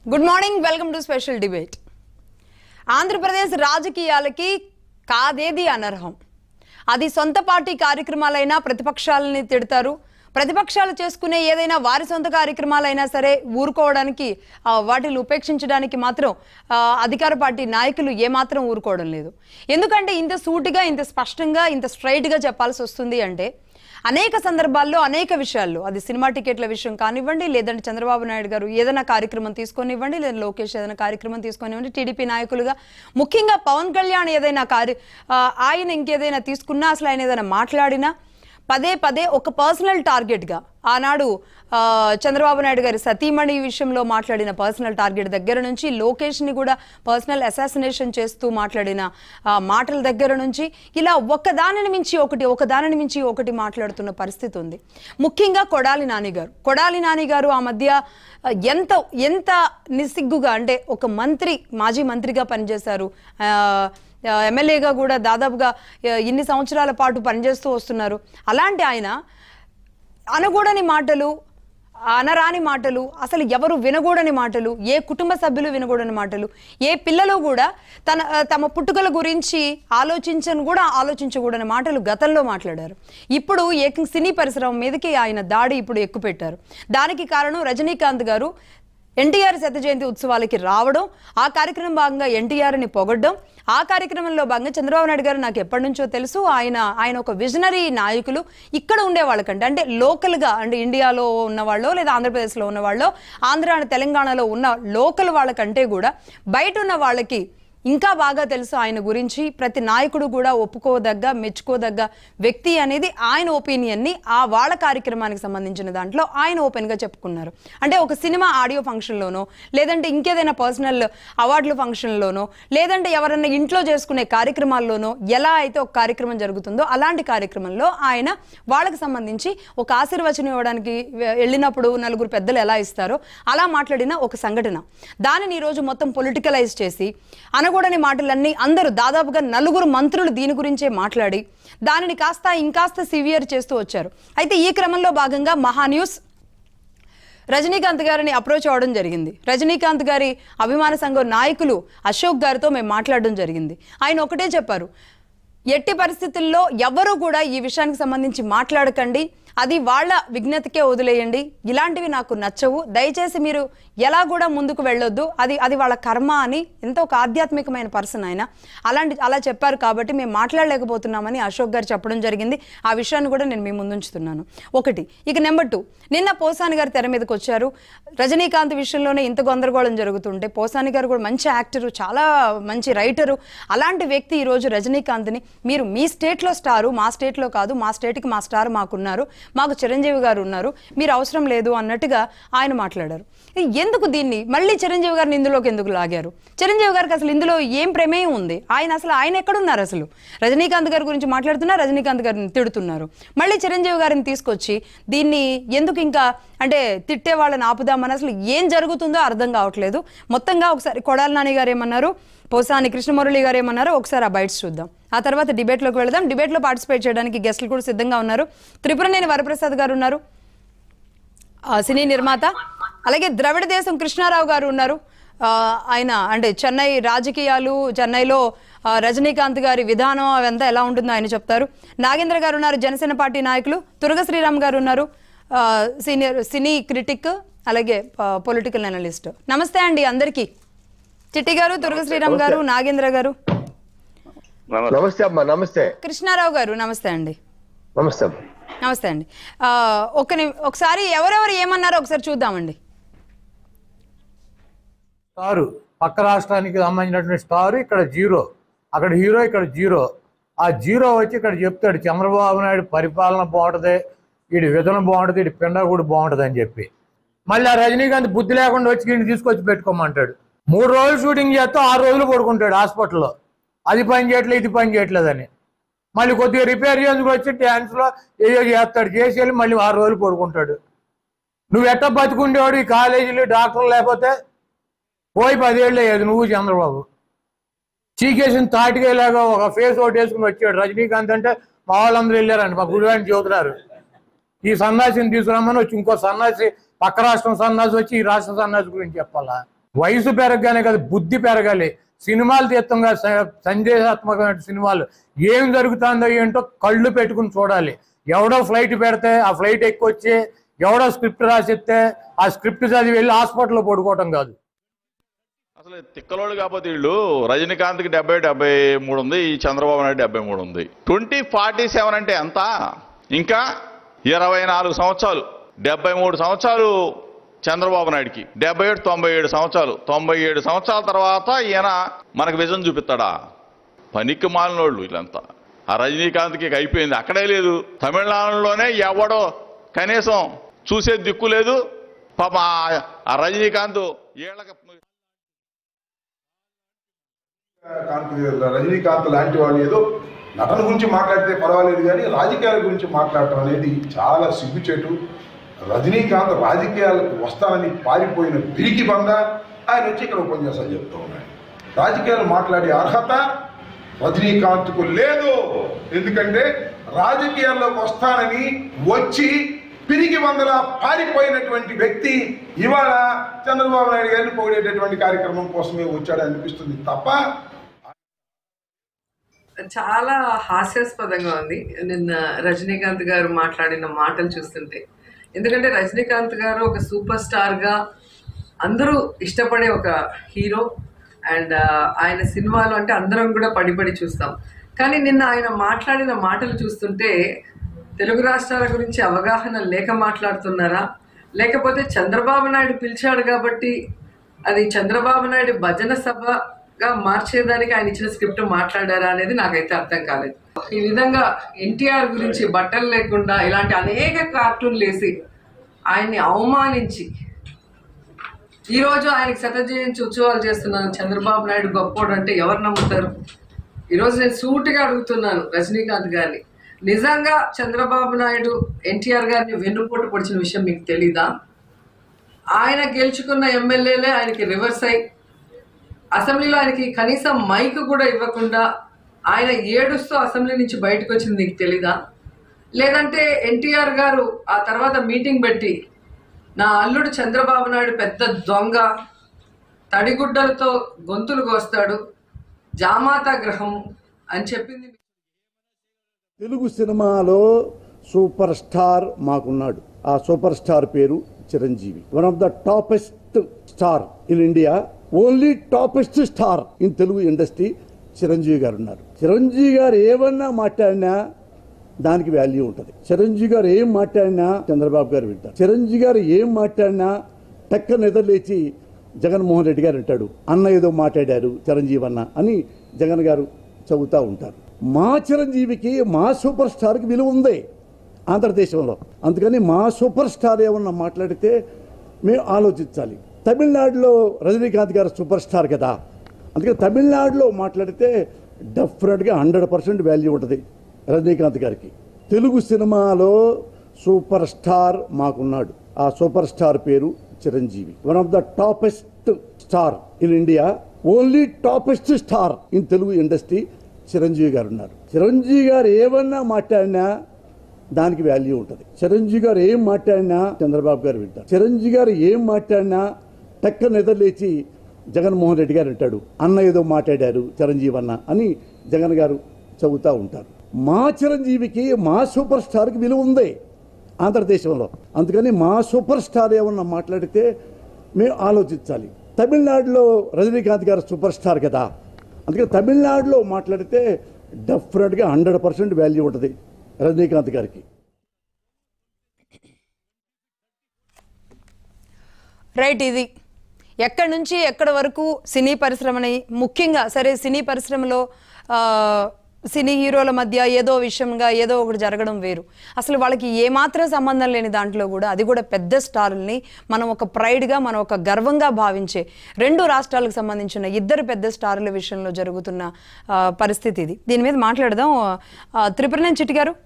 good morning welcome to special debate Andhra Pradesh రాజకీయాలకి కాదేది అనర్హం అది సొంత పార్టీ కార్యక్రమాలైనా ప్రతిపక్షాలని తిడతారు ప్రతిపక్షాలు చేసుకునే ఏదైనా వారి సొంత కార్యక్రమాలైనా సరే ఊరుకోవడానికి ఆ, వాటిని ఉపేక్షించడానికి మాత్రం ఆ, అధికార పార్టీ నాయకులు ఏమాత్రం ఊరుకోవడం లేదు ఎందుకంటే ఇంత సూటిగా ఇంత స్పష్టంగా ఇంత స్ట్రైట్గా చెప్పాల్సి వస్తుంది అంటే అనేక సందర్భాల్లో అనేక విషయాల్లో అది సినిమా టికెట్ల విషయం కానివ్వండి లేదంటే చంద్రబాబు నాయుడు గారు ఏదైనా కార్యక్రమం తీసుకొనివ్వండి లేదా లోకేష్ ఏదైనా కార్యక్రమం తీసుకొనివ్వండి టీడీపీ నాయకులుగా ముఖ్యంగా పవన్ కళ్యాణ్ ఏదైనా కార్య ఆ, ఆయన ఇంకేదైనా తీసుకున్నా అసలు ఆయన ఏదైనా మాట్లాడినా పదే పదే ఒక పర్సనల్ టార్గెట్గా ఆనాడు ఆ, చంద్రబాబు నాయుడు గారి సతీమణి విషయంలో మాట్లాడిన పర్సనల్ టార్గెట్ దగ్గర నుంచి లోకేష్ని కూడా పర్సనల్ అసాసినేషన్ చేస్తూ మాట్లాడిన ఆ, మాటల దగ్గర నుంచి ఇలా ఒకదానిని మించి ఒకటి ఒకదానిని మించి ఒకటి మాట్లాడుతున్న పరిస్థితి ఉంది ముఖ్యంగా కొడాలి నాని గారు కొడాలి నాని గారు ఆ మధ్య ఆ, ఎంత ఎంత నిస్సిగ్గుగా అంటే ఒక మంత్రి మాజీ మంత్రిగా పనిచేశారు ఆ, ఆ, ఎమ్మెల్యేగా కూడా దాదాపుగా ఆ, ఇన్ని సంవత్సరాల పాటు పనిచేస్తూ వస్తున్నారు అలాంటి ఆయన అనకూడని మాటలు అనరాని మాటలు అసలు ఎవరు వినకూడని మాటలు ఏ కుటుంబ సభ్యులు వినకూడని మాటలు ఏ పిల్లలు కూడా తన ఆ, తమ పుట్టుకల గురించి ఆలోచించను కూడా ఆలోచించకూడని మాటలు గతంలో మాట్లాడారు ఇప్పుడు ఏక సినీ పరిశ్రమ మీదకి ఆయన దాడి ఇప్పుడు ఎక్కుపెట్టారు దానికి కారణం రజనీకాంత్ గారు ఎన్టీఆర్ శత జయంతి ఉత్సవాలకి రావడం ఆ కార్యక్రమం భాగంగా ఎన్టీఆర్ని పొగడ్డం ఆ కార్యక్రమంలో భాగంగా చంద్రబాబు నాయుడు గారు నాకు ఎప్పటి నుంచో తెలుసు ఆయన ఆయన ఒక విజనరీ నాయకులు ఇక్కడ ఉండే వాళ్ళకంటే అంటే లోకల్గా అంటే ఇండియాలో ఉన్న వాళ్ళు లేదా ఆంధ్రప్రదేశ్లో ఉన్న వాళ్ళు ఆంధ్ర తెలంగాణలో ఉన్న లోకల్ వాళ్ళకంటే కూడా బయట ఉన్న వాళ్ళకి ఇంకా బాగా తెలుసు ఆయన గురించి ప్రతి నాయకుడు కూడా ఒప్పుకోదగ్గ మెచ్చుకోదగ్గ వ్యక్తి అనేది ఆయన ఒపీనియన్ని ఆ వాళ్ళ కార్యక్రమానికి సంబంధించిన దాంట్లో ఆయన ఓపెన్గా చెప్పుకున్నారు అంటే ఒక సినిమా ఆడియో ఫంక్షన్లోనో లేదంటే ఇంకేదైనా పర్సనల్ అవార్డుల ఫంక్షన్లోనో లేదంటే ఎవరన్నా ఇంట్లో చేసుకునే కార్యక్రమాల్లోనో ఎలా అయితే ఒక కార్యక్రమం జరుగుతుందో అలాంటి కార్యక్రమంలో ఆయన వాళ్ళకి సంబంధించి ఒక ఆశీర్వచనం ఇవ్వడానికి వె- వెళ్ళినప్పుడు నలుగురు పెద్దలు ఎలా ఇస్తారో అలా మాట్లాడిన ఒక సంఘటన దానిని ఈరోజు మొత్తం పొలిటికలైజ్ చేసి అనకూడని మాటలన్నీ అందరూ దాదాపుగా నలుగురు మంత్రులు దీని గురించే మాట్లాడి దానిని కాస్త ఇంకాస్త సివియర్ చేస్తూ వచ్చారు అయితే ఈ క్రమంలో భాగంగా మహా న్యూస్ రజనీకాంత్ గారిని అప్రోచ్ అవ్వడం జరిగింది రజనీకాంత్ గారి అభిమాన సంఘం నాయకులు అశోక్ గారితో మేము మాట్లాడడం జరిగింది ఆయన ఒకటే చెప్పారు ఎట్టి పరిస్థితుల్లో ఎవరు కూడా ఈ విషయానికి సంబంధించి మాట్లాడకండి అది వాళ్ళ విజ్ఞతకే వదిలేయండి ఇలాంటివి నాకు నచ్చవు దయచేసి మీరు ఎలా కూడా ముందుకు వెళ్ళొద్దు అది అది వాళ్ళ కర్మ అని ఎంతో ఒక ఆధ్యాత్మికమైన పర్సన్ ఆయన అలాంటి అలా చెప్పారు కాబట్టి మేము మాట్లాడలేకపోతున్నామని అశోక్ గారు చెప్పడం జరిగింది ఆ విషయాన్ని కూడా నేను మీ ముందుంచుతున్నాను ఒకటి ఇక నెంబర్ టూ నిన్న పోసాని గారు తెర మీదకి వచ్చారు రజనీకాంత్ విషయంలోనే ఇంత గందరగోళం జరుగుతుంటే పోసాని గారు కూడా మంచి యాక్టరు చాలా మంచి రైటరు అలాంటి వ్యక్తి ఈరోజు రజనీకాంత్ని మీరు మీ స్టేట్లో స్టారు మా స్టేట్లో కాదు మా స్టేట్కి మా స్టార్ మాకున్నారు మాకు చిరంజీవి గారు ఉన్నారు మీరు అవసరం లేదు అన్నట్టుగా ఆయన మాట్లాడారు ఎందుకు దీన్ని మళ్ళీ చిరంజీవి గారిని ఇందులోకి ఎందుకు లాగారు చిరంజీవి గారికి అసలు ఇందులో ఏం ప్రమేయం ఉంది ఆయన అసలు ఆయన ఎక్కడున్నారు అసలు రజనీకాంత్ గారి గురించి మాట్లాడుతున్నారు రజనీకాంత్ గారిని తిడుతున్నారు మళ్ళీ చిరంజీవి గారిని తీసుకొచ్చి దీన్ని ఎందుకు ఇంకా అంటే తిట్టే వాళ్ళని ఆపుదామని అసలు ఏం జరుగుతుందో అర్థం కావట్లేదు మొత్తంగా ఒకసారి కొడాల నాని గారు ఏమన్నారు పోసాని కృష్ణమురళి గారు ఏమన్నారో ఒకసారి ఆ బైట్స్ చూద్దాం ఆ తర్వాత డిబేట్లోకి వెళదాం డిబేట్లో పార్టిసిపేట్ చేయడానికి గెస్టులు కూడా సిద్ధంగా ఉన్నారు త్రిపురనేని వరప్రసాద్ గారు ఉన్నారు ఆ, సినీ నిర్మాత అలాగే ద్రవిడ దేశం కృష్ణారావు గారు ఉన్నారు ఆ, ఆయన అంటే చెన్నై రాజకీయాలు చెన్నైలో ఆ, రజనీకాంత్ గారి విధానం అవంతా ఎలా ఉంటుందో ఆయన చెప్తారు నాగేంద్ర గారు ఉన్నారు జనసేన పార్టీ నాయకులు తురగ శ్రీరామ్ గారు ఉన్నారు ఆ, సీనియర్ సినీ క్రిటిక్ అలాగే పొలిటికల్ అనలిస్ట్ నమస్తే అండి అందరికీ చిట్టి గారు తురగ శ్రీరామ్ గారు నాగేంద్ర గారు నమస్తే నమస్తే అమ్మా నమస్తే కృష్ణారావు గారు నమస్తే అండి నమస్తే అమ్మా నమస్తే అండి ఆ, ఒక ని- ఒకసారి ఎవరెవరు ఏమన్నారో ఒకసారి చూద్దామండి స్టారు పక్క రాష్ట్రానికి సంబంధించినటువంటి స్టార్ ఇక్కడ జీరో అక్కడ హీరో ఇక్కడ జీరో ఆ జీరో వచ్చి ఇక్కడ చెప్తాడు చంద్రబాబు నాయుడు పరిపాలన బాగుంటుంది వీడి విధన బాగుంటుంది వీడి పిండగుడు బాగుంటుంది అని చెప్పి మళ్ళీ ఆ రజనీకాంత్ బుద్ధి లేకుండా వచ్చి వీడిని తీసుకొచ్చి పెట్టుకోమంటాడు మూడు రోజులు షూటింగ్ చేస్తే ఆరు రోజులు పడుకుంటాడు హాస్పిటల్లో అది పని చేయట్లేదు ఇది పని చేయట్లేదని మళ్ళీ కొద్దిగా రిపేర్ చేసుకు వచ్చి డ్యాన్స్లో ఏదో చేస్తాడు చేసి వెళ్ళి మళ్ళీ ఆరు రోజులు పడుకుంటాడు నువ్వు ఎట్ట బతుకుండేవాడు ఈ కాలేజీలు డాక్టర్లు లేకపోతే పోయి పదేళ్ళు అయ్యేది నువ్వు చంద్రబాబు చీకేసిన తాటికేలాగా ఒక ఫేస్ ఒకటి వేసుకుని వచ్చాడు రజనీకాంత్ అంటే మా వాళ్ళందరూ వెళ్ళారండి మా గుడివాడిని చెబుతున్నారు ఈ సన్నాసిని తీసుకురమ్మని వచ్చి ఇంకో సన్నాసి పక్క రాష్ట్రం సన్నాసి వచ్చి ఈ రాష్ట్ర సన్నాసి గురించి చెప్పాలా వయసు పెరగగానే కాదు బుద్ధి పెరగాలి సినిమాలు తీర్థంగా సందేశాత్మకమైన సినిమాలు ఏం జరుగుతుందో ఏంటో కళ్ళు పెట్టుకుని చూడాలి ఎవడో ఫ్లైట్ పెడితే ఆ ఫ్లైట్ ఎక్కొచ్చి ఎవడో స్క్రిప్ట్ రాసిస్తే ఆ స్క్రిప్ట్ చదివి వెళ్ళి హాస్పిటల్లో పడుకోవటం కాదు అసలు తిక్కలోళ్ళు కాకపోతే వీళ్ళు రజనీకాంత్కి డెబ్బై డెబ్బై మూడు ఉంది ఈ చంద్రబాబు నాయుడు డెబ్బై మూడు ఉంది ట్వంటీ ఫార్టీ సెవెన్ అంటే ఎంత ఇంకా ఇరవై నాలుగు సంవత్సరాలు డెబ్బై మూడు సంవత్సరాలు చంద్రబాబు నాయుడుకి డెబ్బై ఏడు తొంభై ఏడు సంవత్సరాలు తొంభై ఏడు సంవత్సరాల తర్వాత ఈయన మనకు విజన్ చూపిస్తాడా పనికి మాలినోళ్ళు వీళ్ళంతా ఆ రజనీకాంత్కి ఇక అయిపోయింది అక్కడే లేదు తమిళనాడులోనే ఎవడో కనీసం చూసే దిక్కు లేదు పాప ఆ- ఆ రజనీకాంత్ ఏళ్ళకి కాంతి రజనీకాంత్ లాంటి వాళ్ళు ఏదో నటన గురించి మాట్లాడితే పర్వాలేదు కానీ రాజకీయాల గురించి మాట్లాడటం అనేది చాలా సిగ్గుచేటు రజనీకాంత్ రాజకీయాలకు వస్తానని పారిపోయిన పిరికి బంద ఆయన వచ్చి ఇక్కడ ఉపన్యాసాలు చెప్తూ ఉన్నాడు రాజకీయాలు మాట్లాడే అర్హత రజనీకాంత్కు లేదు ఎందుకంటే రాజకీయాల్లోకి వస్తానని వచ్చి పిరికి వందల పారిపోయినటువంటి వ్యక్తి ఇవాళ చంద్రబాబు నాయుడు గారిని పొగిడేటటువంటి కార్యక్రమం కోసమే వచ్చాడు అనిపిస్తుంది తప్ప చాలా హాస్యాస్పదంగా ఉంది నిన్న రజనీకాంత్ గారు మాట్లాడిన మాటలు చూస్తుంటే ఎందుకంటే రజనీకాంత్ గారు ఒక సూపర్ స్టార్గా అందరూ ఇష్టపడే ఒక హీరో అండ్ ఆయన సినిమాలు అంటే అందరం కూడా పడి పడి చూస్తాం కానీ నిన్న ఆయన మాట్లాడిన మాటలు చూస్తుంటే తెలుగు రాష్ట్రాల గురించి అవగాహన లేక మాట్లాడుతున్నారా లేకపోతే చంద్రబాబు నాయుడు పిలిచాడు కాబట్టి అది చంద్రబాబు నాయుడు భజన సభగా మార్చేదానికి ఆయన ఇచ్చిన స్క్రిప్ట్ మాట్లాడారా అనేది నాకైతే అర్థం కాలేదు ఈ విధంగా ఎన్టీఆర్ గురించి బట్టలు లేకుండా ఇలాంటి అనేక కార్టూన్లు వేసి ఆయన్ని అవమానించి ఈ రోజు ఆయనకి శత జయంతి ఉత్సవాలు చేస్తున్నాను చంద్రబాబు నాయుడు గొప్పోడు అంటే ఎవరు నమ్ముతారు ఈరోజు నేను సూటిగా అడుగుతున్నాను రజనీకాంత్ గారిని నిజంగా చంద్రబాబు నాయుడు ఎన్టీఆర్ గారిని వెన్నుపోటు పొడిచిన విషయం మీకు తెలీదా ఆయన గెలుచుకున్న ఎమ్మెల్యేలే ఆయనకి రివర్స్ అయి అసెంబ్లీలో ఆయనకి కనీసం మైక్ కూడా ఇవ్వకుండా ఆయన ఏడుస్తూ అసెంబ్లీ నుంచి బయటకు వచ్చింది నీకు తెలీదా లేదంటే ఎన్టీఆర్ గారు ఆ తర్వాత మీటింగ్ పెట్టి నా అల్లుడు చంద్రబాబు నాయుడు పెద్ద దొంగ తడిగుడ్డలతో గొంతులు కోస్తాడు జామాతా గ్రహం అని చెప్పింది తెలుగు సినిమాలో సూపర్ స్టార్ మాకున్నాడు ఆ సూపర్ స్టార్ పేరు Chiranjeevi one of the topest star in India only topest star in Telugu industry Chiranjeevi గారు ఉన్నారు చిరంజీవి గారు ఏమన్నా మాట్లాడినా దానికి వాల్యూ ఉంటుంది చిరంజీవి గారు ఏం మాట్లాడినా చంద్రబాబు గారు వింటారు చిరంజీవి గారు ఏం మాట్లాడినా టక్క నిద్రలేచి జగన్మోహన్ రెడ్డి గారు అంటాడు అన్న ఏదో మాట్లాడారు చిరంజీవి అన్న అని జగన్ గారు చదువుతూ ఉంటారు మా చిరంజీవికి మా సూపర్ స్టార్కి విలువ ఉంది ఆంధ్రదేశంలో అందుకని మా సూపర్ స్టార్ ఏమన్నా మాట్లాడితే మేము ఆలోచించాలి తమిళనాడులో రజనీకాంత్ గారు సూపర్ స్టార్ కదా అందుకని తమిళనాడులో మాట్లాడితే డెఫినెట్గా హండ్రెడ్ పర్సెంట్ వాల్యూ ఉంటుంది రజనీకాంత్ గారికి తెలుగు సినిమాలో సూపర్ స్టార్ మాకున్నాడు ఆ సూపర్ స్టార్ పేరు Chiranjeevi one of the topest star in India only topest star in Telugu industry Chiranjeevi గారు ఉన్నారు చిరంజీవి గారు ఏమన్నా మాట్లాడినా దానికి వాల్యూ ఉంటుంది చిరంజీవి గారు ఏం మాట్లాడినా చంద్రబాబు గారు వింటారు చిరంజీవి గారు ఏం మాట్లాడినా టక్క నిద్రలేచి జగన్మోహన్ రెడ్డి గారు అంటాడు అన్న ఏదో మాట్లాడారు చిరంజీవి అన్న అని జగన్ గారు చదువుతూ ఉంటారు మా చిరంజీవికి మా సూపర్ స్టార్కి విలువ ఉంది ఆంధ్రదేశంలో అందుకని మా సూపర్ స్టార్ ఏమన్నా మాట్లాడితే మేము ఆలోచించాలి తమిళనాడులో రజనీకాంత్ గారు సూపర్ స్టార్ కదా అందుకని తమిళనాడులో మాట్లాడితే డెఫినెట్గా హండ్రెడ్ పర్సెంట్ వాల్యూ ఉంటుంది రజనీకాంత్ గారికి రైట్ ఇది ఎక్కడి నుంచి ఎక్కడి వరకు సినీ పరిశ్రమని ముఖ్యంగా సరే సినీ పరిశ్రమలో ఆ, సినీ హీరోల మధ్య ఏదో విషయంగా ఏదో ఒకటి జరగడం వేరు అసలు వాళ్ళకి ఏమాత్రం సంబంధం లేని దాంట్లో కూడా అది కూడా పెద్ద స్టారుల్ని మనం ఒక ప్రైడ్గా మనం ఒక గర్వంగా భావించే రెండు రాష్ట్రాలకు సంబంధించిన ఇద్దరు పెద్ద స్టారుల విషయంలో జరుగుతున్న ఆ, పరిస్థితి ఇది దీని మీద మాట్లాడదాం ఆ, త్రిపురనేని చిట్టి గారు